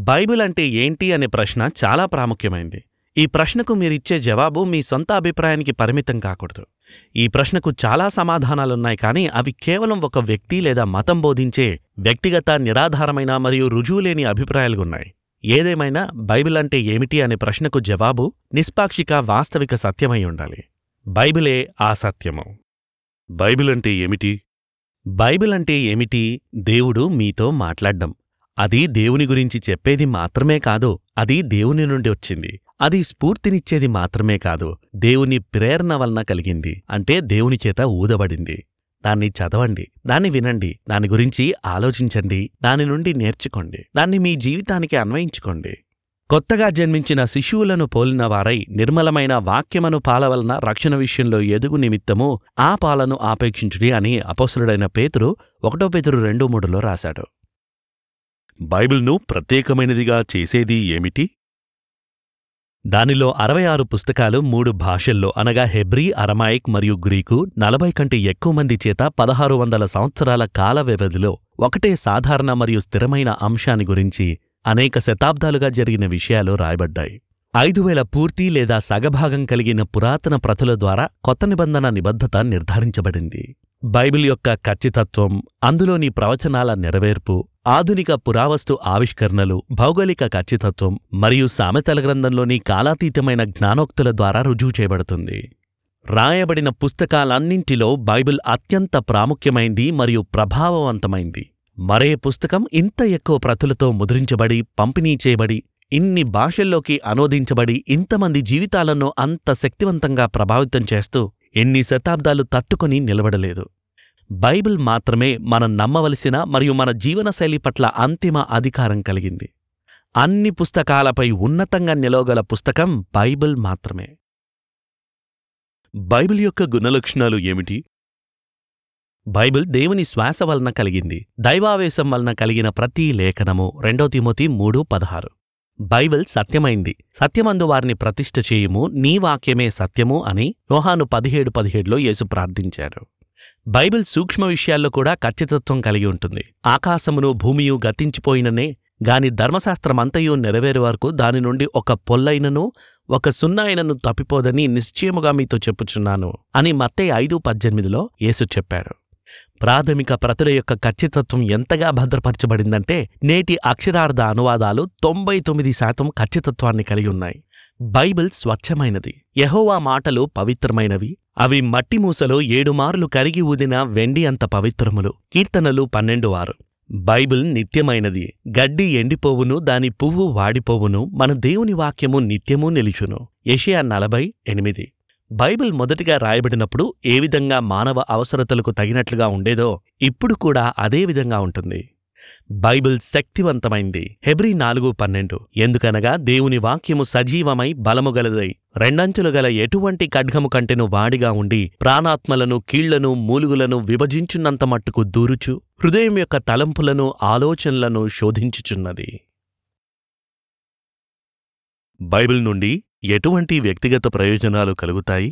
Bible అంటే ఏంటి అనే ప్రశ్న చాలా ప్రాముఖ్యమైంది ఈ ప్రశ్నకు మీరిచ్చే జవాబు మీ సొంత అభిప్రాయానికి పరిమితం కాకూడదు ఈ ప్రశ్నకు చాలా సమాధానాలున్నాయి కానీ అవి కేవలం ఒక వ్యక్తి లేదా మతం బోధించే వ్యక్తిగత నిరాధారమైన మరియు రుజువులేని అభిప్రాయాలున్నాయి ఏదేమైనా బైబిల్ అంటే ఏమిటి అనే ప్రశ్నకు జవాబు నిష్పాక్షిక వాస్తవిక సత్యమై ఉండాలి బైబిలే ఆ సత్యము బైబిల్ అంటే ఏమిటి బైబిల్ అంటే ఏమిటి దేవుడు మీతో మాట్లాడ్డం అది దేవుని గురించి చెప్పేది మాత్రమే కాదు అది దేవుని నుండి వచ్చింది అది స్ఫూర్తినిచ్చేది మాత్రమే కాదు దేవుని ప్రేరణ వలన కలిగింది అంటే దేవుని చేత ఊదబడింది దాన్ని చదవండి దాన్ని వినండి దాని గురించి ఆలోచించండి దాని నుండి నేర్చుకోండి దాన్ని మీ జీవితానికి అన్వయించుకోండి కొత్తగా జన్మించిన శిశువులను పోలిన వారై నిర్మలమైన వాక్యమను పాల వలన రక్షణ విషయంలో ఎదుగు నిమిత్తము ఆ పాలను ఆపేక్షించుడి అని అపోసరుడైన పేతురు ఒకటో పేతురు రెండు మూడులో రాశాడు బైబిల్ను ప్రత్యేకమైనదిగా చేసేది ఏమిటి దానిలో అరవై ఆరు పుస్తకాలు మూడు భాషల్లో అనగా హెబ్రీ అరమాయిక్ మరియు గ్రీకు నలభై కంటే ఎక్కువ మంది చేత పదహారు వందల సంవత్సరాల కాల వ్యవధిలో ఒకటే సాధారణ మరియు స్థిరమైన అంశాన్ని గురించి అనేక శతాబ్దాలుగా జరిగిన విషయాలు రాయబడ్డాయి ఐదు వేల పూర్తి లేదా సగభాగం కలిగిన పురాతన ప్రతుల ద్వారా కొత్త నిబంధన నిబద్ధత నిర్ధారించబడింది బైబిల్ యొక్క ఖచ్చితత్వం అందులోని ప్రవచనాల నెరవేర్పు ఆధునిక పురావస్తు ఆవిష్కరణలు భౌగోళిక ఖచ్చితత్వం మరియు సామెతల గ్రంథంలోని కాలాతీతమైన జ్ఞానోక్తుల ద్వారా రుజువు చేయబడుతుంది రాయబడిన పుస్తకాలన్నింటిలో బైబిల్ అత్యంత ప్రాముఖ్యమైంది మరియు ప్రభావవంతమైంది మరే పుస్తకం ఇంత ఎక్కువ ప్రతులతో ముద్రించబడి పంపిణీ చేయబడి ఇన్ని భాషల్లోకి అనువదించబడి ఇంతమంది జీవితాలను అంత శక్తివంతంగా ప్రభావితం చేస్తూ ఎన్ని శతాబ్దాలు తట్టుకొని నిలబడలేదు బైబిల్ మాత్రమే మనం నమ్మవలసిన మరియు మన జీవనశైలి పట్ల అంతిమ అధికారం కలిగింది అన్ని పుస్తకాలపై ఉన్నతంగా నిలవగల పుస్తకం బైబిల్ మాత్రమే బైబిల్ యొక్క గుణలక్షణాలు ఏమిటి బైబిల్ దేవుని శ్వాస వలన కలిగింది దైవావేశం వలన కలిగిన ప్రతి లేఖనము రెండో తిమోతి మూడు పదహారు బైబిల్ సత్యమైంది సత్యమందు వారిని ప్రతిష్ఠ చేయుము నీ వాక్యమే సత్యము అని యోహాను పదిహేడు పదిహేడులో యేసు ప్రార్థించాడు బైబిల్ సూక్ష్మ విషయాల్లో కూడా ఖచ్చితత్వం కలిగి ఉంటుంది ఆకాశమును భూమియు గతించిపోయిననే గాని ధర్మశాస్త్రమంతయు నెరవేరు వరకు దాని నుండి ఒక పొల్లైనను ఒక సున్నాయినను తప్పిపోదని నిశ్చయముగా మీతో చెప్పుచున్నాను అని మత్తే ఐదు పద్దెనిమిదిలో యేసు చెప్పాడు ప్రాథమిక ప్రతుల యొక్క ఖచ్చితత్వం ఎంతగా భద్రపరచబడిందంటే నేటి అక్షరార్థ అనువాదాలు తొంభై తొమ్మిది శాతం ఖచ్చితత్వాన్ని కలిగి ఉన్నాయి బైబిల్ స్వచ్ఛమైనది యెహోవా మాటలు పవిత్రమైనవి అవి మట్టి మూసలో ఏడుమార్లు కరిగి ఊదిన వెండి అంత పవిత్రములు కీర్తనలు పన్నెండు ఆరు బైబిల్ నిత్యమైనది గడ్డి ఎండిపోవును దాని పువ్వు వాడిపోవును మన దేవుని వాక్యము నిత్యము నిలిచును యెషయా నలభై ఎనిమిది బైబిల్ మొదటిగా రాయబడినప్పుడు ఏ విధంగా మానవ అవసరతలకు తగినట్లుగా ఉండేదో ఇప్పుడు కూడా అదే విధంగా ఉంటుంది బైబిల్ శక్తివంతమైంది హెబ్రీ నాలుగు పన్నెండు ఎందుకనగా దేవుని వాక్యము సజీవమై బలము గలదై రెండంచులు గల ఎటువంటి ఖడ్గము కంటెను వాడిగా ఉండి ప్రాణాత్మలను కీళ్లను మూలుగులను విభజించున్నంత మట్టుకు దూరుచు హృదయం యొక్క తలంపులను ఆలోచనలను శోధించుచున్నది బైబిల్ నుండి ఎటువంటి వ్యక్తిగత ప్రయోజనాలు కలుగుతాయి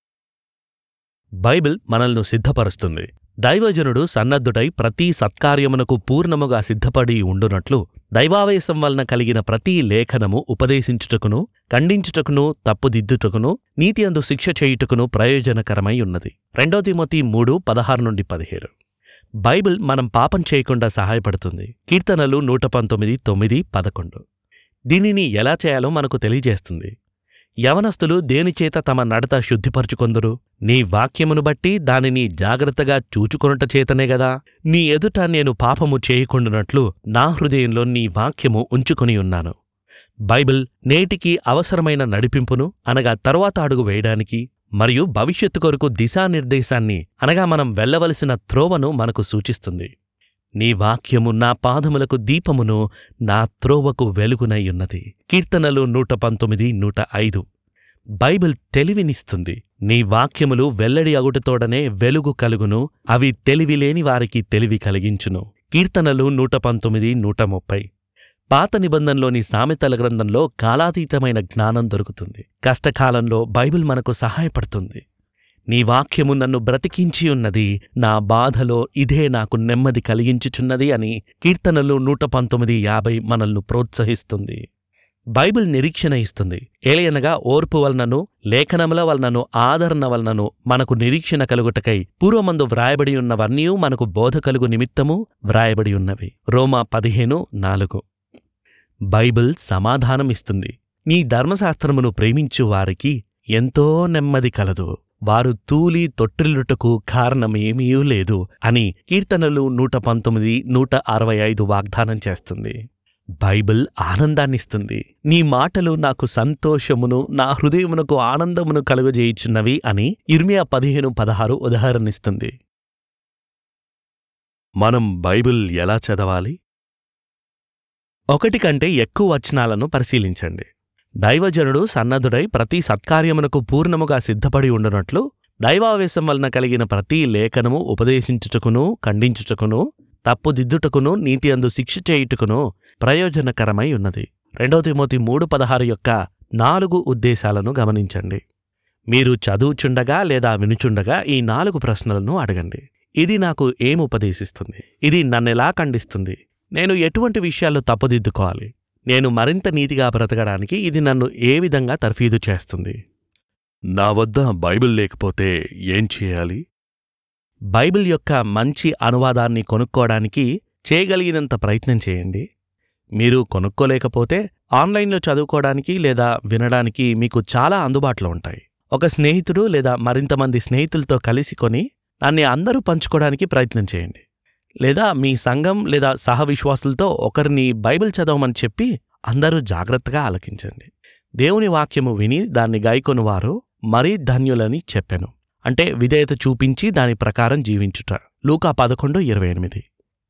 బైబిల్ మనల్ని సిద్ధపరుస్తుంది దైవజనుడు సన్నద్ధుడై ప్రతి సత్కార్యమునకు పూర్ణముగా సిద్ధపడి ఉండునట్లు దైవావేశం వలన కలిగిన ప్రతి లేఖనము ఉపదేశించుటకును ఖండించుటకును తప్పుదిద్దుటకును నీతి అందు శిక్ష చేయుటకును ప్రయోజనకరమై ఉన్నది రెండో తిమోతి మూడు పదహారు నుండి పదిహేడు బైబిల్ మనం పాపం చేయకుండా సహాయపడుతుంది కీర్తనలు నూట పంతొమ్మిది తొమ్మిది పదకొండు దీనిని ఎలా చేయాలో మనకు తెలియజేస్తుంది యవనస్తులు దేనిచేత తమ నడత శుద్ధిపరచుకొందురు నీ వాక్యమును బట్టి దానిని జాగ్రత్తగా చూచుకొనుట చేతనే గదా నీ ఎదుట నేను పాపము చేయకుండునట్లు నా హృదయంలో నీ వాక్యము ఉంచుకొని ఉన్నాను బైబిల్ నేటికి అవసరమైన నడిపింపును అనగా తరువాత అడుగు వేయడానికి మరియు భవిష్యత్తు కొరకు దిశానిర్దేశాన్ని అనగా మనం వెళ్ళవలసిన త్రోవను మనకు సూచిస్తుంది నీ వాక్యము నా పాదములకు దీపమును నా త్రోవకు వెలుగునై ఉన్నది కీర్తనలు నూట పంతొమ్మిది నూట ఐదు బైబిల్ తెలివినిస్తుంది నీ వాక్యములు వెల్లడి అగుటతోడనే వెలుగు కలుగును అవి తెలివిలేని వారికి తెలివి కలిగించును కీర్తనలు నూట పంతొమ్మిది నూట ముప్పై పాత నిబంధనలోని సామెతల గ్రంథంలో కాలాతీతమైన జ్ఞానం దొరుకుతుంది కష్టకాలంలో బైబిల్ మనకు సహాయపడుతుంది నీ వాక్యము నన్ను బ్రతికించి ఉన్నది నా బాధలో ఇదే నాకు నెమ్మది కలిగించుచున్నది అని కీర్తనలు నూట పంతొమ్మిది యాభై మనల్ని ప్రోత్సహిస్తుంది బైబిల్ నిరీక్షణ ఇస్తుంది ఏలయనగా ఓర్పు వలనను లేఖనముల వలనను ఆదరణ వలనను మనకు నిరీక్షణ కలుగుటకై పూర్వమందు వ్రాయబడి ఉన్నవన్నీ మనకు బోధ కలుగు నిమిత్తము వ్రాయబడి ఉన్నవి రోమా పదిహేను నాలుగు బైబిల్ సమాధానమిస్తుంది నీ ధర్మశాస్త్రమును ప్రేమించు వారికి ఎంతో నెమ్మది కలదు వారు తూలి తొట్టిల్లుటకు కారణమేమీ లేదు అని కీర్తనలు నూట పంతొమ్మిది నూట అరవై ఐదు వాగ్దానం చేస్తుంది బైబిల్ ఆనందాన్నిస్తుంది నీ మాటలు నాకు సంతోషమును నా హృదయమునకు ఆనందమును కలుగజేయుచున్నవి అని ఇర్మియా పదిహేను పదహారు ఉదాహరణిస్తుంది మనం బైబిల్ ఎలా చదవాలి ఒకటి కంటే ఎక్కువ వచనాలను పరిశీలించండి దైవజనుడు సన్నద్ధుడై ప్రతి సత్కార్యమునకు పూర్ణముగా సిద్ధపడి ఉండునట్లు దైవావేశం వలన కలిగిన ప్రతి లేఖనము ఉపదేశించుటకును ఖండించుటకును తప్పుదిద్దుటకును నీతి అందు శిక్ష చేయుటకును ప్రయోజనకరమై ఉన్నది రెండవ తిమోతి మూడు పదహారు యొక్క నాలుగు ఉద్దేశాలను గమనించండి మీరు చదువుచుండగా లేదా వినుచుండగా ఈ నాలుగు ప్రశ్నలను అడగండి ఇది నాకు ఏం ఉపదేశిస్తుంది ఇది నన్నెలా ఖండిస్తుంది నేను ఎటువంటి విషయాల్లో తప్పుదిద్దుకోవాలి నేను మరింత నీతిగా బ్రతకడానికి ఇది నన్ను ఏ విధంగా తర్ఫీదు చేస్తుంది నా వద్ద బైబిల్ లేకపోతే ఏం చేయాలి బైబిల్ యొక్క మంచి అనువాదాన్ని కొనుక్కోవడానికి చేయగలిగినంత ప్రయత్నం చేయండి మీరు కొనుక్కోలేకపోతే ఆన్లైన్లో చదువుకోవడానికి లేదా వినడానికి మీకు చాలా అందుబాటులో ఉంటాయి ఒక స్నేహితుడు లేదా మరింతమంది స్నేహితులతో కలిసి కొని దాన్ని అందరూ పంచుకోవడానికి ప్రయత్నం చేయండి లేదా మీ సంఘం లేదా సహవిశ్వాసులతో ఒకరిని బైబిల్ చదవమని చెప్పి అందరూ జాగ్రత్తగా ఆలకించండి దేవుని వాక్యము విని దాన్ని గాయకొనువారు మరీ ధన్యులని చెప్పెను అంటే విధేయత చూపించి దాని ప్రకారం జీవించుట లూకా పదకొండు ఇరవై ఎనిమిది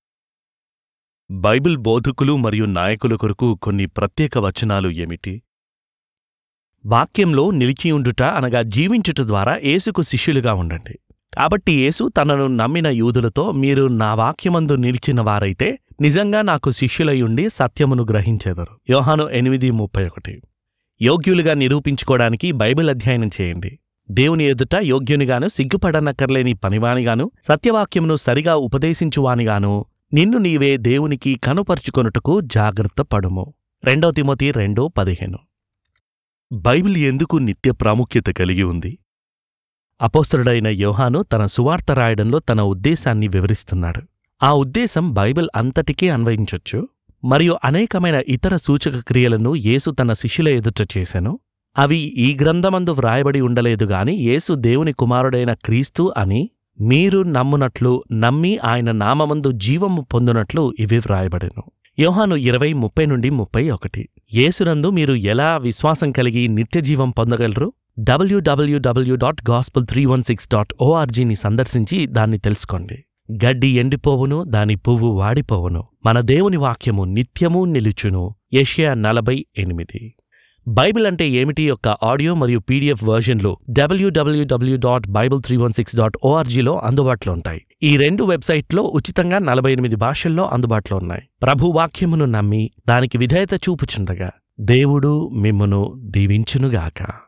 బైబిల్ బోధకులు మరియు నాయకుల కొరకు కొన్ని ప్రత్యేక వచనాలు ఏమిటి వాక్యంలో నిలిచియుండుట అనగా జీవించుట ద్వారా యేసుకు శిష్యులుగా ఉండండి కాబట్టి యేసు తనను నమ్మిన యూదులతో మీరు నా వాక్యమందు నిలిచిన వారైతే నిజంగా నాకు శిష్యులయుండి సత్యమును గ్రహించెదరు యోహాను ఎనిమిది ముప్పై ఒకటి యోగ్యులుగా నిరూపించుకోవడానికి బైబిల్ అధ్యయనం చేయండి దేవుని ఎదుట యోగ్యునిగాను సిగ్గుపడనక్కర్లేని పనివానిగాను సత్యవాక్యమును సరిగా ఉపదేశించువానిగాను నిన్ను నీవే దేవునికి కనుపరుచుకొనుటకు జాగ్రత్త పడుము రెండో తిమోతి రెండు పదిహేను బైబిల్ ఎందుకు నిత్య ప్రాముఖ్యత కలిగి ఉంది అపోస్తలుడైన యోహాను తన సువార్త రాయడంలో తన ఉద్దేశాన్ని వివరిస్తున్నాడు ఆ ఉద్దేశం బైబిల్ అంతటికీ అన్వయించొచ్చు మరియు అనేకమైన ఇతర సూచక క్రియలను యేసు తన శిష్యుల ఎదుట చేసెను అవి ఈ గ్రంథమందు వ్రాయబడి ఉండలేదు గాని యేసు దేవుని కుమారుడైన క్రీస్తు అని మీరు నమ్మునట్లు నమ్మి ఆయన నామమందు జీవము పొందునట్లు ఇవి వ్రాయబడెను యోహాను ఇరవై ముప్పై నుండి ముప్పై ఒకటి యేసునందు మీరు ఎలా విశ్వాసం కలిగి నిత్యజీవం పొందగలరు W W W dot gospel three one six dot ఓఆర్జీని సందర్శించి దాన్ని తెలుసుకోండి గడ్డి ఎండిపోవును దాని పువ్వు వాడిపోవును మన దేవుని వాక్యము నిత్యము నిలుచును యెషయా నలభై ఎనిమిది బైబిల్ అంటే ఏమిటి యొక్క ఆడియో మరియు పీడిఎఫ్ వర్జన్లు W W W dot Bible three one six dot ఓఆర్జీలో అందుబాటులో ఉంటాయి ఈ రెండు వెబ్సైట్లో ఉచితంగా నలభై ఎనిమిది భాషల్లో అందుబాటులో ఉన్నాయి ప్రభు వాక్యమును నమ్మి దానికి విధేయత చూపుచుండగా దేవుడు మిమ్మును దీవించునుగాక